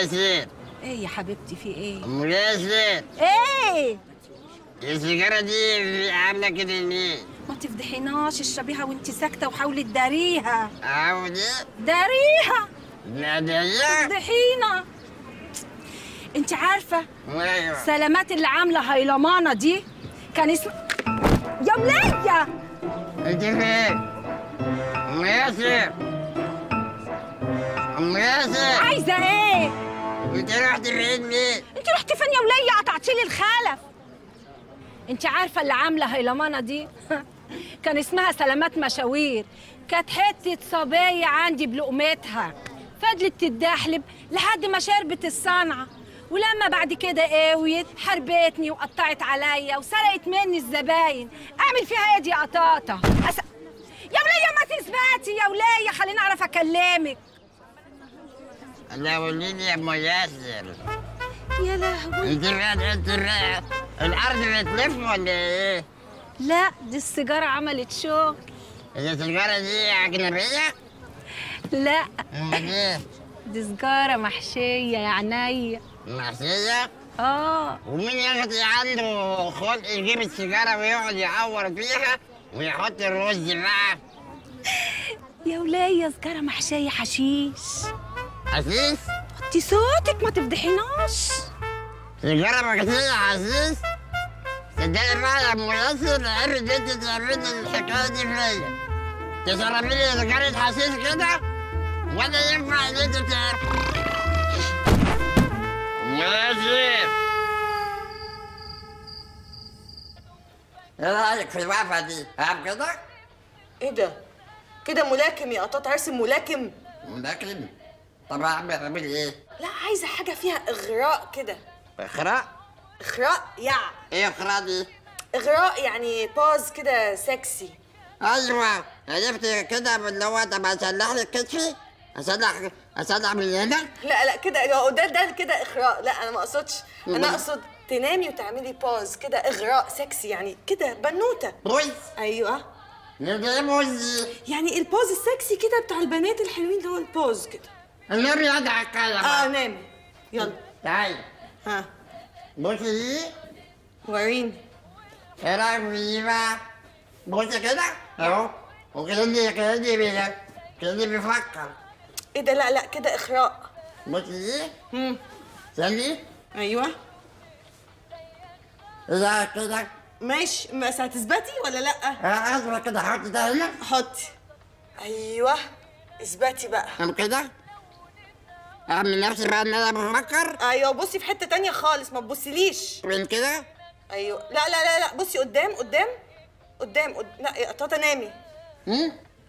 ياسر ايه يا حبيبتي في ايه ام ياسر ايه السيجاره دي عامله كده ليه؟ ما تفضحيناش اشربيها وانت ساكته وحاولي تداريها عاوز ايه؟ داريها لا ده لا تفضحينا انت عارفه ايوه سلامات اللي عامله هيلمانه دي كان اسم يا وليه انت فين؟ ام ياسر ام ياسر عايزه ايه انت رحت فين ليه؟ انت رحتي فين يا وليه قطعتي لي الخلف انت عارفه اللي عامله هيلمانه دي كان اسمها سلامات مشاوير كانت حته صبايه عندي بلقمتها فضلت تتدحلب لحد ما شربت الصنعه ولما بعد كده قويت حربتني وقطعت عليا وسرقت مني الزباين اعمل فيها ايه دي قطاطه أس... يا وليه ما تثبتي يا وليه خليني اعرف اكلمك لا قولي لي يا ام ياسر يا لهوي انت انت الارض بتلف ولا ايه؟ لا دي السيجاره عملت شغل السيجاره دي اجنبيه؟ لا امال ايه؟ دي سجارة محشية يا عينيا محشيه؟ اه ومين يا اختي عنده خلق يجيب السيجاره ويقعد يعور فيها ويحط الرز بقى يا ولية سجارة محشية حشيش حسيس؟ وطي صوتك ما تفضحيناش سيجاره محشيه حسيس؟ صدقني بقى يا ام ياسر عرفت انت تعرفي الحكايه دي فيا تشربي لي سيجاره حسيس كده ولا ينفع ان انت تعرف ام ياسر ايه رايك في الوقفه دي؟ هاب كده؟ ايه ده؟ كده ملاكم يا قطاط ارسم ملاكم ملاكم طب اعمل اعمل ايه؟ لا عايزه حاجه فيها اغراء كده اخراء؟ اغراء يع ايه اخراء دي؟ اغراء يعني باز كده سكسي ايوه عرفت كده اللي هو طب اصلح لك كتفي؟ اصلح اصلح من هنا؟ لا لا كده لو ده ده كده اغراء لا انا ما اقصدش انا أمال؟ اقصد تنامي وتعملي باز كده اغراء سكسي يعني كده بنوته بوز ايوه ايه بوز يعني البوز السكسي كده بتاع البنات الحلوين اللي هو البوز كده النبي ادعك اه كده نامي يلا تعالي ها بصي دي وريني ايه رايك في دي بقى؟ بصي كده اهو وكأني كأني بي كأني بيفكر ايه ده لا لا كده اغراء بصي دي هم استني ايوه اذا كده ماشي بس هتثبتي ولا لا اه اصبر كده حط ده هنا حطي ايوه اثبتي بقى ام كده اعمل نفسي بقى ان انا بفكر ايوه بصي في حته تانية خالص ما تبصيليش من كده ايوه لا لا لا لا بصي قدام قدام قدام قد... لا يا قطاطه نامي هم؟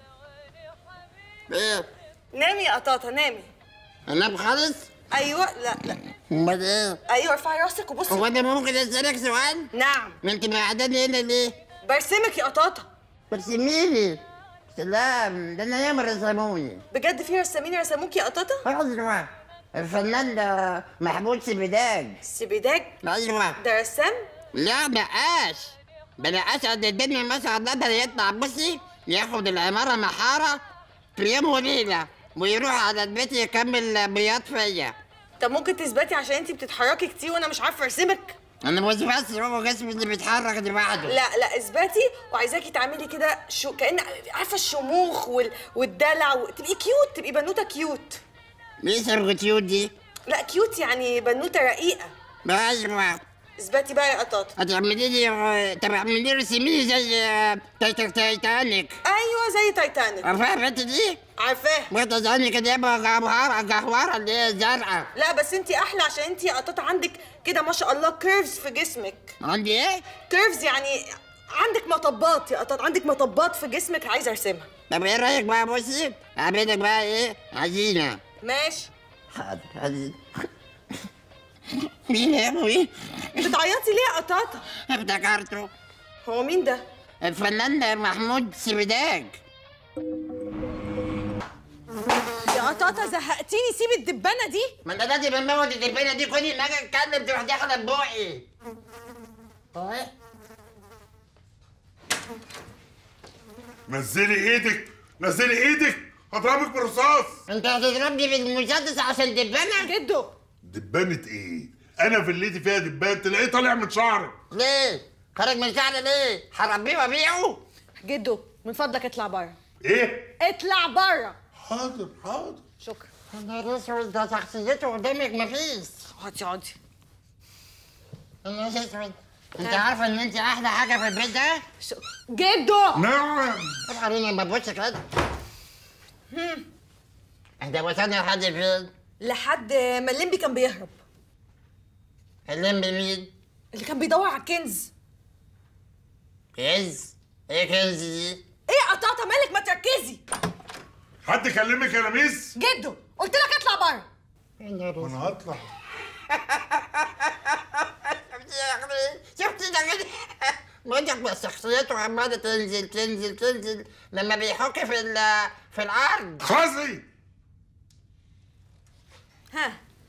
ايه نامي يا قطاطه نامي انام خالص ايوه لا لا امال ايه ايوه ارفعي راسك هو وبصي انا ممكن اسالك سؤال نعم ما انت قاعداني هنا ليه برسمك يا قطاطه برسميلي سلام ده انا ياما رسموني بجد في رسامين رسموك يا قطاطه ايوه الفنان ده محمود سبيداج سبيداج ايوه ده رسام لا نقاش بنقاش قد الدنيا مثلا ده يطلع بصي ياخد العمارة محارة في يوم وليلة ويروح على البيت يكمل بياض فيا طب ممكن تثبتي عشان انتي بتتحركي كتير وانا مش عارفه ارسمك انا مش بس هو جسمي اللي بيتحرك لوحده لا لا اثبتي وعايزاكي تعملي كده شو كأن عارفه الشموخ وال... والدلع و... تبقي كيوت تبقي بنوته كيوت ليه سرقتيوت دي؟ لا كيوت يعني بنوته رقيقه ايوه اثبتي بقى يا قطاطه هتعملي لي طب اعملي لي رسميني زي تايتك تايتانيك ايوه زي تايتانيك عارفاها البنت دي؟ عارفاه بنت زاني كده يبقى جوهرة جوهرة اللي هي زرقاء لا بس انتي احلى عشان انتي يا قطاطه عندك كده ما شاء الله كيرفز في جسمك عندي ايه؟ كيرفز يعني عندك مطبات يا قطاطه عندك مطبات في جسمك عايزه ارسمها طب ايه رايك بقى بصي؟ اعمل لك بقى ايه؟ عزينة ماشي حاضر عزينة مين يا ابوي؟ بتعيطي ليه يا قطاطه افتكرته هو مين ده الفنان محمود سبيداج يا قطاطه زهقتيني سيب الدبانه دي ما انت لازم بموت الدبانة دي كل ما اجي اتكلم تروح داخلة ببوقي طيب نزلي ايدك نزلي ايدك هضربك بالرصاص انت هتضربني بالمسدس عشان دبانة؟ جدو دبانة ايه؟ انا في الليتي فيها دبان تلاقيه طالع من شعرك ليه؟ خارج من شعري ليه؟ هربيه وابيعه؟ جدو من فضلك اطلع بره ايه؟ اطلع بره حاضر حاضر شكرا يا نهار اسود ده شخصيته قدامك مفيش اقعدي اقعدي يا نهار اسود انت عارفه ان انت احلى حاجه في البيت ده؟ شو- جدو نعم طب خليني ما تبص كده انت وصلنا لحد فين؟ لحد ما الليمبي كان بيهرب اللمبي مين؟ اللي كان بيدور على الكنز كنز؟ ايه كنز دي؟ ايه يا قطاطه مالك ما تركزي حد كلمك يا لميس؟ جدو قلت لك اطلع بره يا نهار اسود انا هطلع شفتي يا اخي شفتي ده كده بقول لك بس شخصيته عماله تنزل تنزل تنزل لما بيحك في ال- في الارض خاصي ها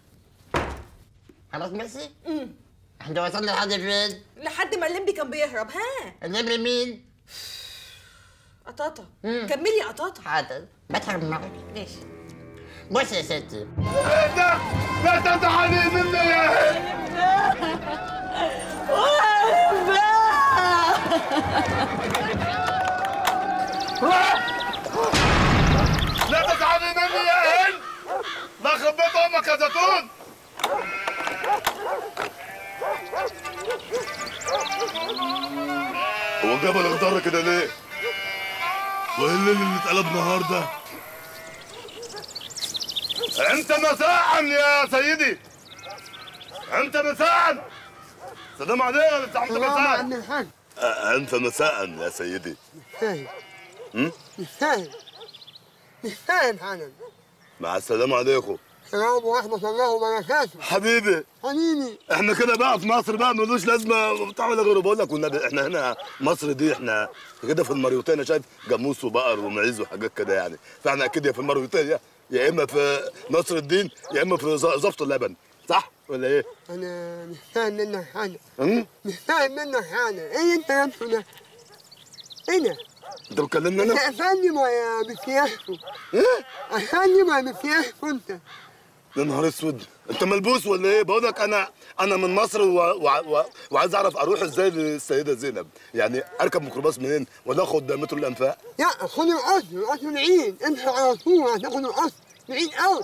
خلاص ماشي؟ احنا وصلنا لحد فين؟ لحد ما الليمبي كان بيهرب ها اللمبي مين؟ قطاطه مم. كملي يا قطاطه حاضر بضحك معاك ماشي بص يا ستي لا لا تدعني مني يا هند لا تزعلي مني يا هند لا خبيت امك يا زيتون هو جبل اخضر كده ليه؟ وايه الليل اللي اتقلب نهار ده؟ انت مساء يا سيدي انت مساء سلام عليك انت انت مساء الحاج انت مساء يا سيدي فاهم هم؟ مش فاهم مش فاهم حالا مع السلامة عليكم السلام ورحمة الله وبركاته حبيبي حنيني احنا كده بقى في مصر بقى ملوش لازمه بتاع ولا غيره بقول لك والنبي احنا هنا مصر دي احنا كده في المريوتيه شايف جاموس وبقر ومعيز وحاجات كده يعني فاحنا اكيد يا في المريوتيه يا اما في نصر الدين يا اما في ز- زفت اللبن صح ولا ايه؟ أنا مش فاهم منك حاجة هم؟ مش فاهم منك حاجة إيه أنت لابسه ده؟ إيه ده؟ انت بتكلمني أنت انا؟ أفندم ولا بسياسته؟ ايه؟ أفندم ولا بسياسته أنت؟ يا نهار اسود انت ملبوس ولا ايه؟ بقول لك انا انا من مصر و... و... و... وعايز اعرف اروح ازاي للسيده زينب يعني اركب ميكروباص منين ولا اخد مترو الانفاق؟ لا خد القصر القصر بعيد امشي على طول هتاخد القصر بعيد قوي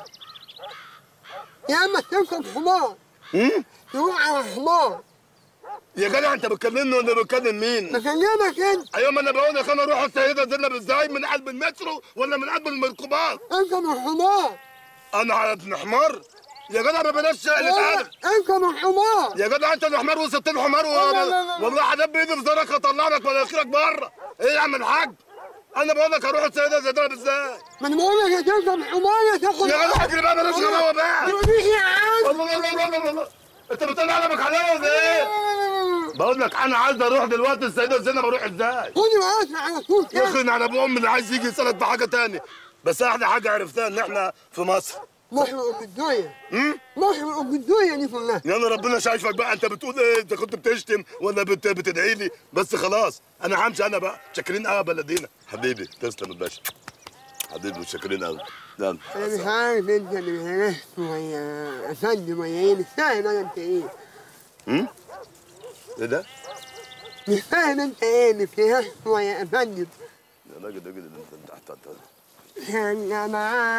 يا اما تركب حمار هم؟ تروح على حمار يا جدع انت بتكلمني ولا بتكلم مين؟ بكلمك انت ايوه ما انا بقول لك انا اروح السيده زينب ازاي من قلب المترو ولا من قلب الميكروباص؟ اركب الحمار انا على ابن حمار يا جدع ما بلاش اللي تعرف اركب الحمار يا جدع انت الحمار وسبت الحمار لا، لا، لا، لا. والله حدب بايدي في زرك اطلع لك مناخيرك بره ايه يا عم الحاج انا بقول لك هروح السيده زينب ازاي ما انا بقول لك هتركب الحمار يا تاخد يا جدع اجري بقى بلاش غباوه بقى توديش يا عم الله الله الله الله الله انت بتطلع قلمك عليا ولا ايه؟ بقول لك انا عايز اروح دلوقتي السيده زينب اروح ازاي؟ خد القصر على طول يا كده اخي على ابو ام اللي عايز يجي يسالك بحاجه تاني بس احلى حاجه عرفتها ان احنا في مصر محرق الدنيا امم محرق الدنيا دي كلها يا انا ربنا شايفك بقى انت بتقول ايه انت كنت بتشتم ولا بت... بتدعي لي بس خلاص انا همشي انا بقى شاكرين قوي يا بلدينا حبيبي تسلم يا باشا حبيبي متشكرين قوي يلا انا مش عارف انت اللي بهرست ولا افندم ولا ايه مش فاهم انا انت ايه امم ايه ده؟ مش فاهم انت ايه مش فاهم ولا افندم يا راجل راجل انت تحت تحت سلم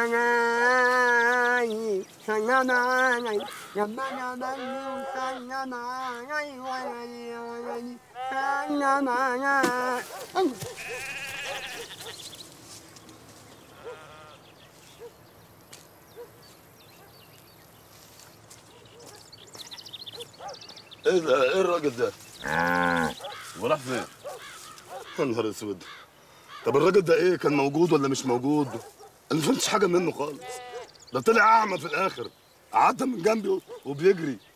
علي سلم علي لما نمني سلم علي ولدي ولدي سلم علي ايه ده؟ ايه الراجل ده؟ وراح فين؟ يا نهار اسود طب الراجل ده ايه كان موجود ولا مش موجود؟ انا ما فهمتش حاجه منه خالص ده طلع اعمى في الاخر قعدت من جنبي وبيجري